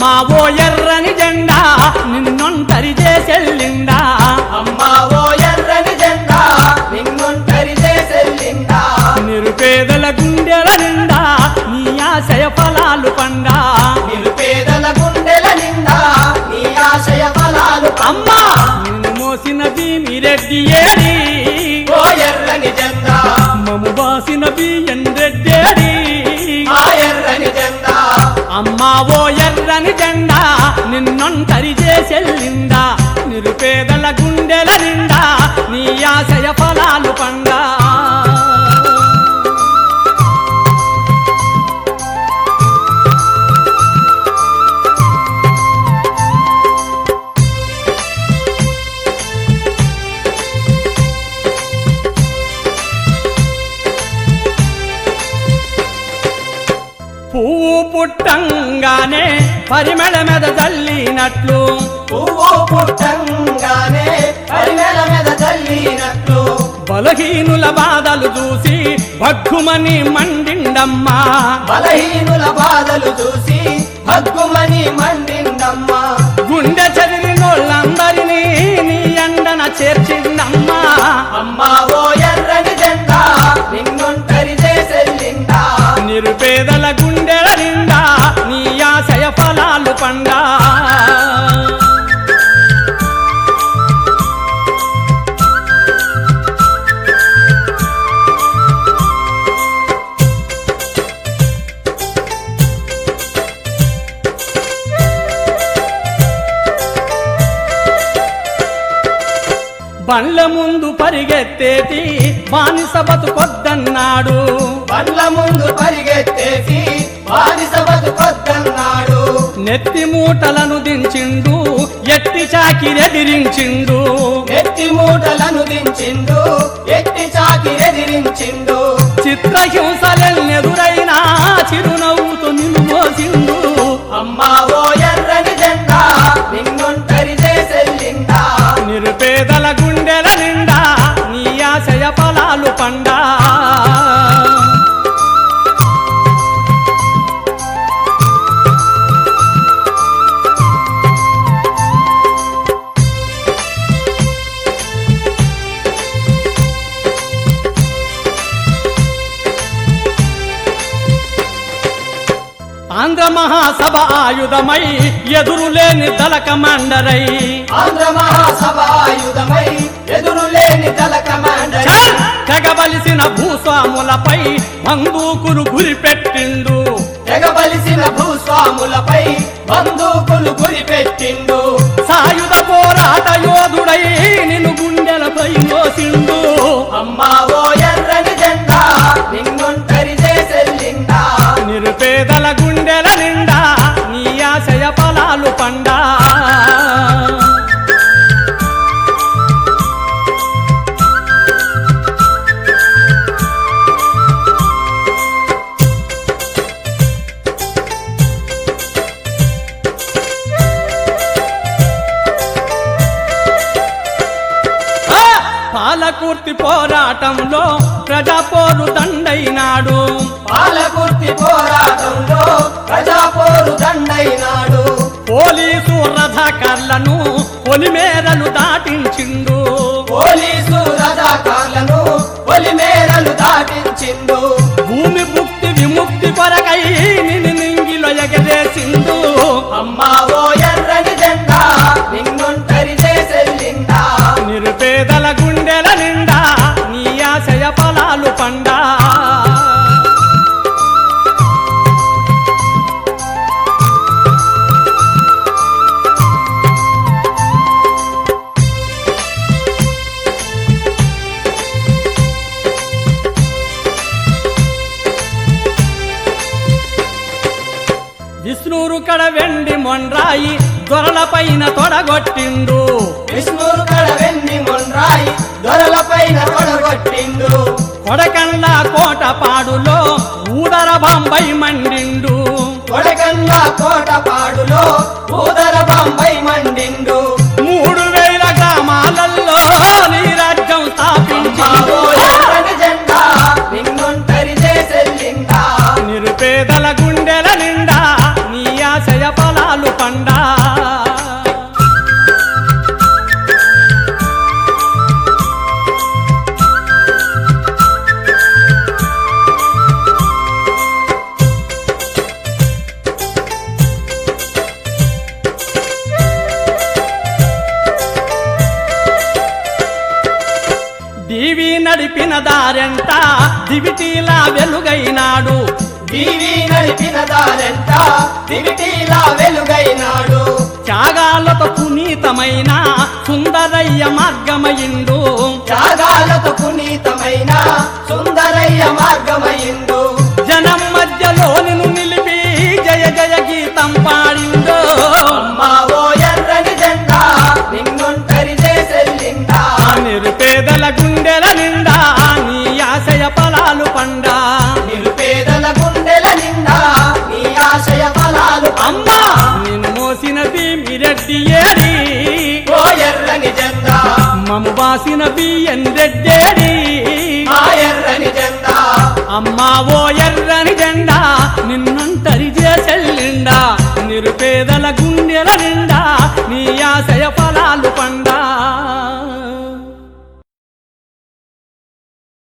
అమ్మా ఓ ఎర్రని జెండా నిన్నొంటరి చేసెళ్ళిండా అమ్మా ఓ ఎర్రని జెండా నిన్నొంటరి చేసెళ్ళిందా నిరుపేదల గుండెల నిండా నీ ఆశయ ఫలాలు పండా నిరుపేదల గుండెల నిండా నీ ఆశయ ఫలాలు అమ్మా నిన్ను మోసిన భీమిరెడ్డి ఏడి ఓ ఎర్రని జెండా మము బాసిన బియ్యం రెడ్డేడి ఆ ఎర్రని జెండా అమ్మా ఓ ఎర్రని జెండా నిన్నొంటరి చేసెళ్ళిందా నిరుపేదల గుండెల నిండా నీ ఆశయ ఫలాలు పండా పువ్వు పుట్టంగానే పరిమళ మీద జల్లినట్లు పువ్వు పుట్టంగానే పరిమళ మీద చల్లినట్లు బలహీనుల బాధలు చూసి భగ్గుమని మండిండమ్మా బలహీనుల బాధలు చూసి హగ్గుమని మండిందమ్మా గుండె చదివినోళ్ళందరినీ నీ ఎండన చేర్చిందమ్మా అమ్మా ఓ ఎర్రని జెండా నిన్నొంటరి చేసెళ్ళిందా నిరుపేదల గుండెల నిండా నీ ఆశయ ఫలాలు పండా బండ్ల ముందు పరిగెత్తేటి బానిస బతుకొద్దన్నాడు బండ్ల ముందు పరిగెత్తేసి బానిస బతుకొద్దన్నాడు నెత్తి మూటలను దించిండు ఎత్తి చాకిరెదిరించిండు ఎత్తి మూటలను దించిండు ఎత్తి చాకిరెదిరించిండు చిత్రహింసలెన్నెదురైనా చిరునవ్వుతో నిన్ను మోసిండు అమ్మా ఓ ఎర్రని జెండా నిన్నొంటరి చేసెళ్ళిందా నిరుపేదల గుండెల నిండా నీ ఆశయ ఫలాలు పండా ఆంధ్ర మహాసభ ఆయుధమై ఎదురులేని దళ కమాండరై ఆంధ్ర మహాసభ ఆయుధమై ఎదురులేని దళ కమాండర్ చల్! తెగబలిసిన భూస్వాములపై బందూకులు గురిపెట్టిండు తెగబలిసిన భూస్వాములపై బందూకులు గురిపెట్టిండు సాయుధ పోరాట యోధుడై నిన్ను గుండెలపై మోసిండు అమ్మా ఓ ఎర్రని జెండా నిన్నొంటరి చేసెళ్ళిందా నిరుపేదల గుండెల నిండా నీ ఆశయ ఫలాలు పండా ఆ! పాలకుర్తి పోరాటంలో ప్రజాపోరు దండైనాడు పాలకుర్తి పోరాటంలో ప్రజాపోరు దండైనాడు పోలీసు రథకర్లను పొలిమేరలు దాటించిండు పోలీసు రజాకార్లను పొలిమేరలు దాటించిండు భూమి ముక్తి విముక్తి కొరకై నిన్ను నింగిలో ఎగరేసిండు అమ్మా ఓ ఎర్రని జెండా నిన్నొంటరి చేసెళ్ళిందా నిరుపేదల గుండెల నిండా నీ ఆశయ ఫలాలు పండా విష్ణురు కడ వెండి మొండ్రాయి దొరలపైన తొడగొట్టిండు విష్ణురు కడ వెండి మొండ్రాయి దొరల పైన తొడగొట్టిండు కొడకండ్ల కోట పాడులో ఊదర బాంబై మండిండు కొడకన్నా కోటపాడులో ఊదర బాంబై మండిండు మూడు వేల గ్రామాలలో నీ రాజ్యం అమ్మా ఓ స్థాపించిండు ఎర్రని జెండా నిన్నొంటరి చేసెళ్ళిందా నిరుపేదల గుండెల నిండా నీ ఆశయ ఫలాలు పండా దీవి నడిపిన దారెంట దివిటీలా వెలుగైనాడు దీవి నడిపిన దారెంట దివిటీలా వెలుగైనాడు త్యాగాలతో పునీతమైన సుందరయ్య మార్గమయిండు త్యాగాలతో పునీతమైన సుందరయ్య మార్గమయిండు జనం మధ్యలో నిన్ను నిలిపి జయ జయ గీతం పాడిండు అమ్మా ఓ ఎర్రని జెండా నిన్నుంటరి చేసెల్లిందా నిరుపేదల గుండెల నిండా నీ ఆశయ ఫలాలు పండా నిరుపేదల గుండెల నిండా నీ ఆశయ ఫలాలు అమ్మా నిన్ను మోసిన భీమిరెడ్డి ఏడి ఓ ఎర్రని జెండా మము వాసిన బియ్యం రెడ్డేడి మా ఎర్రని జెండా అమ్మా ఓ ఎర్రని జెండా నిన్నంతరి చేసెల్లిండా నిరుపేదల గుండె